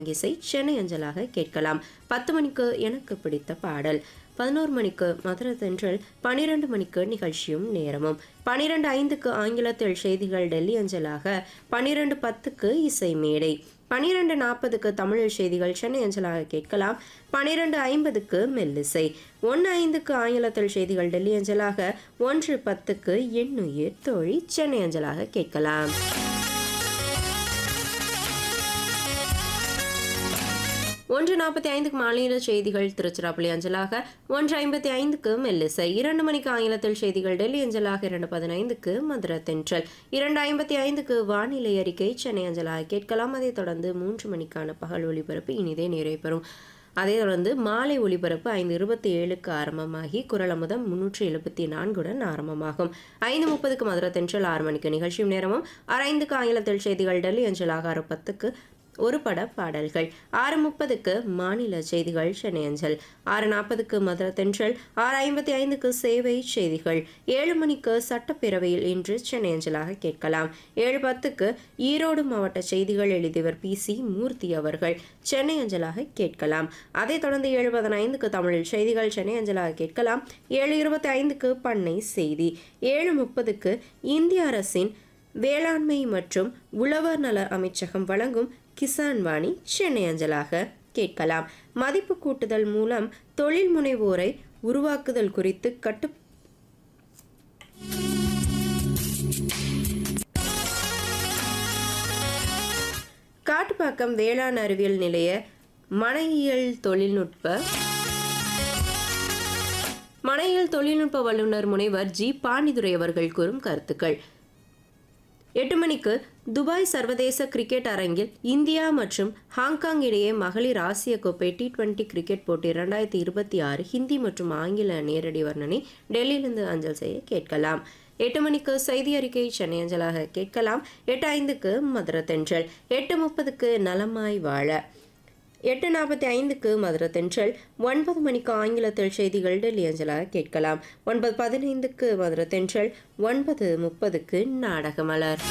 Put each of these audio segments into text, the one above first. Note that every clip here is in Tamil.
இசை சென்னை அஞ்சலாக கேட்கலாம் பத்து மணிக்கு எனக்கு பிடித்த பாடல் பதினோரு மணிக்கு மதுரை தென்றல் பனிரெண்டு மணிக்கு நிகழ்ச்சியும் நேரமும் பனிரெண்டு ஐந்துக்கு ஆங்கிலத்தில் செய்திகள் டெல்லி அஞ்சலாக பனிரெண்டு பத்துக்கு இசை மேடை பனிரெண்டு நாற்பதுக்கு தமிழில் செய்திகள் சென்னை அஞ்சலாக கேட்கலாம் பனிரெண்டு ஐம்பதுக்கு மெல்லிசை ஒன்று ஐந்துக்கு ஆங்கிலத்தில் செய்திகள் டெல்லி அஞ்சலாக ஒன்று பத்துக்கு எண்ணுயிர் தோழி சென்னை அஞ்சலாக கேட்கலாம் ஒன்று நாற்பத்தி ஐந்துக்கு மாநில செய்திகள் திருச்சிராப்பள்ளி அஞ்சலாக ஒன்று ஐம்பத்தி ஐந்துக்கு மெல்லிசை இரண்டு மணிக்கு ஆங்கிலத்தில் செய்திகள் டெல்லி அஞ்சலாக இரண்டு பதினைந்துக்கு மதுரை தென்றல் இரண்டு ஐம்பத்தி ஐந்துக்கு வானிலை அறிக்கை சென்னை அஞ்சலாக கேட்கலாம் அதைத் தொடர்ந்து மூன்று மணிக்கான பகல் ஒளிபரப்பு இனிதே நிறைவு பெறும் அதைத் தொடர்ந்து மாலை ஒளிபரப்பு ஐந்து இருபத்தி ஏழுக்கு ஆரம்பமாகி குரல் அமுதம் முன்னூற்றி எழுபத்தி நான்குடன் ஆரம்பமாகும் ஐந்து முப்பதுக்கு மதுரை தென்றல் ஆறு மணிக்கு நிகழ்ச்சியும் நேரமும் அரைந்துக்கு ஆங்கிலத்தில் செய்திகள் டெல்லி அஞ்சலாக ஆறு பத்துக்கு ஒரு பட பாடல்கள் ஆறு முப்பதுக்கு மாநில செய்திகள் சென்னை அஞ்சல் ஆறு நாற்பதுக்கு மதுரை தென்றல் ஆறு ஐம்பத்தி ஐந்துக்கு சேவை செய்திகள் ஏழு மணிக்கு சட்டப்பேரவையில் இன்று சென்னை அஞ்சலாக கேட்கலாம் ஏழு பத்துக்கு ஈரோடு மாவட்ட செய்திகள் எழுதியவர் பி சி மூர்த்தி அவர்கள் சென்னை அஞ்சலாக கேட்கலாம் அதைத் தொடர்ந்து ஏழு பதினைந்துக்கு தமிழில் செய்திகள் சென்னை அஞ்சலாக கேட்கலாம் ஏழு இருபத்தி ஐந்துக்கு பண்ணை செய்தி ஏழு முப்பதுக்கு இந்திய அரசின் வேளாண்மை மற்றும் உழவர் நல அமைச்சகம் வழங்கும் கிசான் வாணி சென்னை அஞ்சலாக கேட்கலாம் மதிப்பு கூட்டுதல் மூலம் தொழில் முனைவோரை உருவாக்குதல் குறித்து கட்டு காட்டுப்பாக்கம் வேளாண் அறிவியல் நிலைய மனையியல் தொழில்நுட்ப மனையியல் தொழில்நுட்ப வல்லுநர் முனைவர் ஜி பாண்டிதுரை அவர்கள் கூறும் கருத்துக்கள் எட்டு மணிக்கு துபாய் சர்வதேச கிரிக்கெட் அரங்கில் இந்தியா மற்றும் ஹாங்காங் இடையே மகளிர் ஆசிய கோப்பை டி டுவெண்டி கிரிக்கெட் போட்டி இரண்டாயிரத்தி இருபத்தி ஆறு ஹிந்தி மற்றும் ஆங்கில நேரடி வர்ணனை டெல்லியிலிருந்து அஞ்சல் செய்ய கேட்கலாம் எட்டு மணிக்கு செய்தி அறிக்கை சென்னை அஞ்சலாக கேட்கலாம் எட்டு ஐந்துக்கு மதுரை தென்றல் எட்டு முப்பதுக்கு நலமாய் வாழ எட்டு நாற்பத்தி ஐந்துக்கு மதுரை தென்றல் ஒன்பது மணிக்கு ஆங்கிலத்தில் செய்திகள் டெல்லி அஞ்சலாக கேட்கலாம் ஒன்பது பதினைந்துக்கு மதுரை தென்றல் ஒன்பது முப்பதுக்கு நாடக மலர்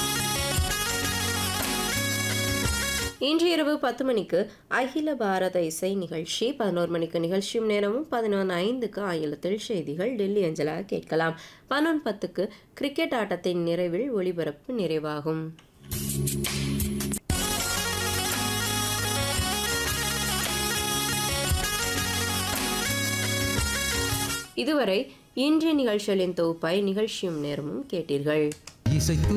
இன்று இரவு பத்து மணிக்கு அகில பாரத இசை நிகழ்ச்சி பதினோரு மணிக்கு நிகழ்ச்சியும் நேரமும் பதினொன்று ஐந்துக்கு ஆங்கிலத்தில் செய்திகள் டெல்லி அஞ்சலாக கேட்கலாம் பதினொன்று பத்துக்கு கிரிக்கெட் ஆட்டத்தின் நிறைவில் ஒளிபரப்பு நிறைவாகும் இதுவரை இன்றைய நிகழ்ச்சிகளின் தொகுப்பாய் நிகழ்ச்சியும் நேரமும் கேட்டீர்கள் இசைத்து